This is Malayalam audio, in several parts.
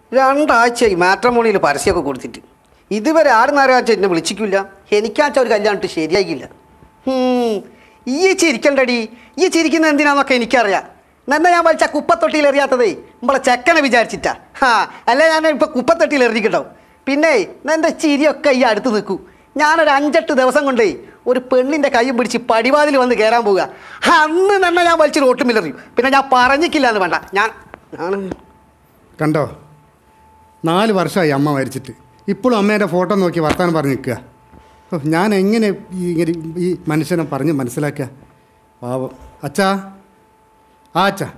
രണ്ടാഴ്ചയായി മാട്രമോണിയിൽ പരസ്യമൊക്കെ കൊടുത്തിട്ട് ഇതുവരെ ആടുന്നാരാച്ച എന്നെ വിളിച്ചിക്കില്ല എനിക്കാച്ച ഒരു കല്യാണിട്ട് ശരിയായില്ല ഹും, ഈ ചിരിക്കണ്ടടി ഈ ചിരിക്കുന്ന എന്തിനാന്നൊക്കെ എനിക്കറിയാം നന്നെ ഞാൻ വലിച്ച കുപ്പത്തൊട്ടിയിൽ എറിയാത്തതേ നമ്മളെ ചെക്കനെ വിചാരിച്ചിട്ടാ ഹാ അല്ല ഞാൻ ഇപ്പൊ കുപ്പത്തൊട്ടിയിൽ എറിഞ്ഞിട്ടുണ്ടാവും പിന്നെ എൻ്റെ ചിരിയൊക്കെ ഈ അടുത്ത് നിൽക്കൂ ഞാനൊരു അഞ്ചെട്ട് ദിവസം കൊണ്ടേ ഒരു പെണ്ണിൻ്റെ കൈയും പിടിച്ച് പടിവാതിൽ വന്ന് കയറാൻ പോവുക അന്ന് തന്നെ ഞാൻ വലിച്ച് റോട്ടുമില്ലെറിയും പിന്നെ ഞാൻ പറഞ്ഞിക്കില്ല എന്ന് വേണ്ട ഞാൻ ഞാൻ കണ്ടോ നാല് വർഷമായി അമ്മ മരിച്ചിട്ട് ഇപ്പോഴും അമ്മേൻ്റെ ഫോട്ടോ നോക്കി വർത്താനം പറഞ്ഞ് നിൽക്കുക ഓ ഞാൻ എങ്ങനെ ഈ ഇങ്ങനെ ഈ മനുഷ്യനെ പറഞ്ഞ് മനസ്സിലാക്കുക പാവം അച്ഛാ ആ അച്ഛാ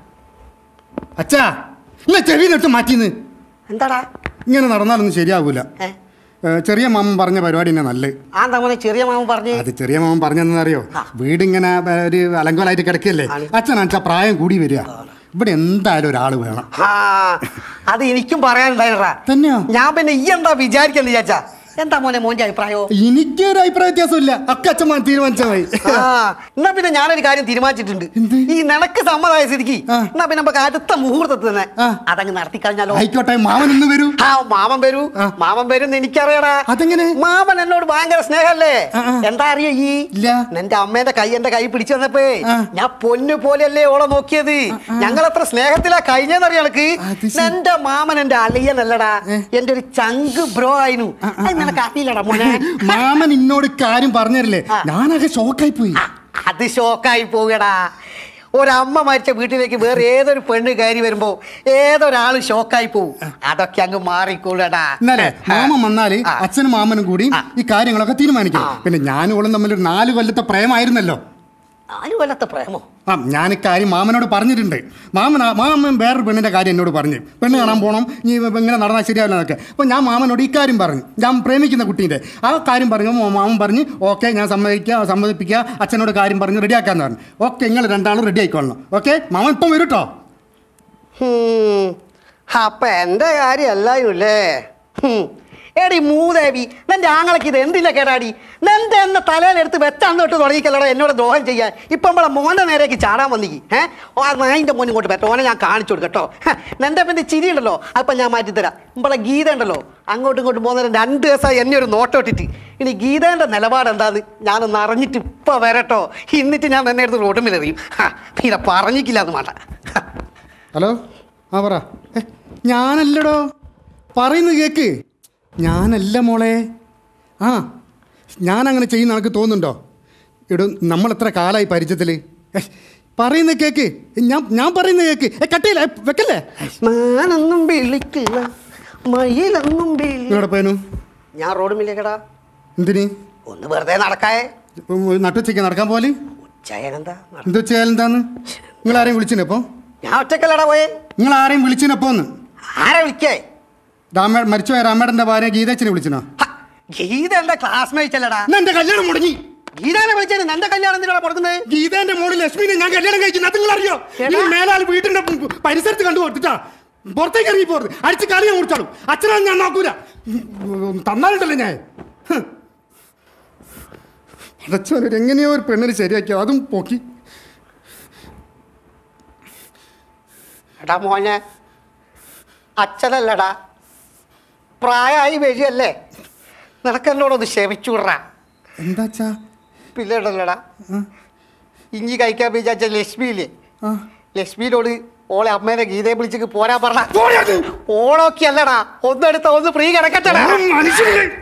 അച്ഛാ ഇല്ല ചെവി തൊട്ട് മാറ്റിന്ന് എന്താടാ ഇങ്ങനെ നടന്നാലൊന്നും ശരിയാവൂല ഏ ഏ, ചെറിയ മാമൻ പറഞ്ഞ പരിപാടി തന്നെ നല്ലത് ആ തവണ ചെറിയ മാമൻ പറഞ്ഞ് അത് ചെറിയ മാമൻ പറഞ്ഞെന്നറിയോ ആ. വീടിങ്ങനെ ഏ, ഒരു അലങ്കോലായിട്ട് കിടക്കുകയല്ലേ ആണ്. അച്ഛനാച്ചാ പ്രായം കൂടി വരിക ഇവിടെ എന്തായാലും ഒരാൾ വേണം ആ അത് എനിക്കും പറയാനുണ്ടായിരുടാ തന്നെയോ ഞാൻ പിന്നെ ഈ എന്താ വിചാരിക്കുന്നു വിചാരിച്ചാ എന്താ മോനെ മോന്റെ അഭിപ്രായോ എനിക്കൊരു അഭിപ്രായ വ്യത്യാസമില്ല ഒക്കെ അച്ഛൻ തീരുമാനിച്ചാൽ ആ എന്നാ പിന്നെ ഞാനൊരു കാര്യം തീരുമാനിച്ചിട്ടുണ്ട് എന്ത്? ഈ നിനക്ക് സമ്മതമായ സ്ഥിതിക്ക് ആ. എന്നാ പിന്നെ നമുക്ക് അടുത്ത മുഹൂർത്തത്തിൽ തന്നെ ആ. അതങ്ങ് നടത്തി കഴിഞ്ഞാലോ ആയിക്കോട്ടെ മാമൻ ഇന്ന് വരൂ ആ മാമൻ വരൂ ആ. മാമൻ വരും എനിക്കറിയടാ അതെങ്ങനെ? മാമൻ എന്നോട് ഭയങ്കര സ്നേഹല്ലേ ആ, ആ. എന്താ അറിയോ ഈ ഇല്ല. നിന്റെ അമ്മേന്റെ കൈ എന്റെ കൈ പിടിച്ചു വന്നപ്പോ ആ. ഞാൻ പൊന്നു പോലെയല്ലേ ഓളെ നോക്കിയത് ഞങ്ങൾ എത്ര സ്നേഹത്തിലാ കഴിഞ്ഞെന്നറിയാൾക്ക് അത് ശരി. എന്റെ മാമൻ എന്റെ അളിയനല്ലടാ ഏ. എന്റെ ഒരു ചങ്ക് ബ്രോ ആയിരുന്നു അത് നിനക്ക് അറിയില്ലടാ മോനെ മാമൻ ഇന്നോട് കാര്യം പറഞ്ഞില്ലേ ആ. ഞാനൊക്കെ ഷോക്കായി പോയി ആ, അത് ഷോക്കായി പോകടാ ഒരമ്മ മരിച്ച വീട്ടിലേക്ക് വേറെ ഏതൊരു പെണ്ണ് കയറി വരുമ്പോ ഏതൊരാള് ഷോക്കായി പോവും അതൊക്കെ അങ്ങ് മാറിക്കൂടടാ എന്നാലേ മാമൻ വന്നാല് ആ. അച്ഛനും മാമനും കൂടി ആ. ഈ കാര്യങ്ങളൊക്കെ തീരുമാനിക്കും ആ. പിന്നെ ഞാനും ഓളും തമ്മിൽ ഒരു നാല് കൊല്ലത്തെ പ്രേമായിരുന്നല്ലോ നാല് കൊല്ലത്തെ പ്രേമോ ആ ഞാൻ ഇക്കാര്യം മാമനോട് പറഞ്ഞിട്ടുണ്ട് മാമൻ ആ- മാമൻ വേറൊരു പെണ്ണിന്റെ കാര്യം എന്നോട് പറഞ്ഞു പെണ്ണ് കാണാൻ പോകണം നീ ഇങ്ങനെ നടന്നാൽ ശരിയാവില്ല എന്നൊക്കെ അപ്പോൾ ഞാൻ മാമനോട് ഇക്കാര്യം പറഞ്ഞു ഞാൻ പ്രേമിക്കുന്ന കുട്ടീൻ്റെ ആ കാര്യം പറഞ്ഞു മോ- മാമൻ പറഞ്ഞു ഓക്കെ ഞാൻ സമ്മതിക്കുക സമ്മതിപ്പിക്കുക അച്ഛനോട് കാര്യം പറഞ്ഞ് റെഡിയാക്കാന്ന് പറഞ്ഞു ഓക്കെ നിങ്ങൾ രണ്ടാളും റെഡി ആയിക്കൊള്ളണം ഓക്കെ മാമൻ ഇപ്പം വരും കേട്ടോ ഹും, അപ്പൊ എന്റെ കാര്യമല്ലായിരുന്നു അല്ലേ ഹും. എടി മൂദേവി നിന്റെ ആങ്ങളക്ക് ഇത് എന്തില്ല കേടാടി നിന്റെ എന്നെ തലയിലെടുത്ത് വെച്ചാന്ന് തൊട്ട് തുടങ്ങിക്കല്ലടാ എന്നോട് ദ്രോഹം ചെയ്യാൻ ഇപ്പം നമ്മളെ മോന്റെ നേരേക്ക് ചാടാൻ വന്നിക്ക് ഏഹ് ഓ ആ നായിൻ്റെ മോനും കൊണ്ട് പറ്റും ഓനെ ഞാൻ കാണിച്ചു കൊടുക്കാം കേട്ടോ നിന്റെ പിന്നെ ചിരി ഉണ്ടല്ലോ അപ്പം ഞാൻ മാറ്റിത്തരാം നമ്മളെ ഗീത ഉണ്ടല്ലോ അങ്ങോട്ടും ഇങ്ങോട്ടും പോകുന്നതിന് രണ്ട് ദിവസമായി എന്നെ ഒരു നോട്ടം ഇട്ടിട്ട് ഇനി ഗീതേൻ്റെ നിലപാട് എന്താന്ന് ഞാനൊന്ന് അറിഞ്ഞിട്ട് ഇപ്പം വരട്ടോ എന്നിട്ട് ഞാൻ തന്നെ എടുത്ത് റോട്ടുമിലെറിയും പിന്നെ പറഞ്ഞിക്കില്ല അത് വേണ്ട ഹലോ ആ പറ ഏ, ഞാനല്ലടോ പറയുന്നത് കേക്ക് ഞാനല്ല മോളെ ആ ഞാൻ അങ്ങനെ ചെയ്യുന്ന എനിക്ക് തോന്നുന്നുണ്ടോ എടോ നമ്മൾ എത്ര കാലമായി പരിചയത്തിൽ പറയുന്നത് കേക്ക് ഞാൻ ഞാൻ പറയുന്നത് കേക്ക് ഏ കട്ടിയില്ല ഏ, വെക്കല്ലേ മാനൊന്നും വിളിക്കില്ല മയിലൊന്നും വിളി നിങ്ങളുടെ പേനു ഞാൻ റോഡ് മില്ലേക്കടാ എന്തിന് ഒന്ന് വെറുതെ നടക്കായേ നട്ടുച്ചയ്ക്ക് നടക്കാൻ പോലെ ചയനെന്താ എന്ത് ചെയ്യാൻ എന്താന്ന് നിങ്ങൾ ആരെയും വിളിച്ചിനപ്പോൾ ഞാൻ ഒറ്റക്കല്ലടാ പോയേ നിങ്ങൾ ആരെയും വിളിച്ചിനപ്പോന്ന് ആരെ വിളിക്കേ രാമേ മരിച്ചുപോയ രാമേടൻ്റെ ഭാര്യ ഗീതച്ചനെ വിളിച്ചിനോ ഹ, ഗീത എന്റെ ക്ലാസ്മേറ്റ് അല്ലടാ എന്നാ എൻ്റെ കല്യാണം മുടങ്ങി ഗീതാനെ വിളിച്ചേ നിന്റെ കല്യാണം എന്തിനാ കൊടുക്കുന്നത് ഗീതേന്റെ മോളിൽ ലക്ഷ്മിനെ ഞാൻ കല്യാണം കഴിച്ചു അത് നിങ്ങൾ അറിയോ എടാ. ഈ മേലാൽ വീട്ടിന്റെ പരിസരത്ത് കണ്ടു കൊടുത്തിട്ടാ പുറത്തേക്ക് ഇറങ്ങി പോരുത് അടിച്ച് കളി ഞാൻ കുടിച്ചാളും അച്ഛനാണ് ഞാൻ നോക്കൂല തന്നാലുണ്ടല്ലോ ഞാൻ അടച്ചോനൊരു എങ്ങനെയോ ഒരു പെണ്ണിന് ശരിയാക്കിയോ അതും പോക്കി എടാ മോനെ അച്ഛനല്ലടാ പ്രായമായി വരികയല്ലേ നിനക്കെന്നോടൊന്ന് ക്ഷമിച്ചു വിടറാ എന്താച്ചാ പിള്ളേടല്ലടാ ഇഞ്ചി കഴിക്കാൻ വിചാരിച്ച ലക്ഷ്മിയില്ലേ ആ ലക്ഷ്മിയിലോട് ഓളെ അമ്മേനെ ഗീതയെ വിളിച്ചിട്ട് പോരാ പറഞ്ഞ ഓളൊക്കെ അല്ലടാ ഒന്നെടുത്ത ഒന്ന് ഫ്രീ കിടക്കട്ടെടാ മനുഷ്യനെ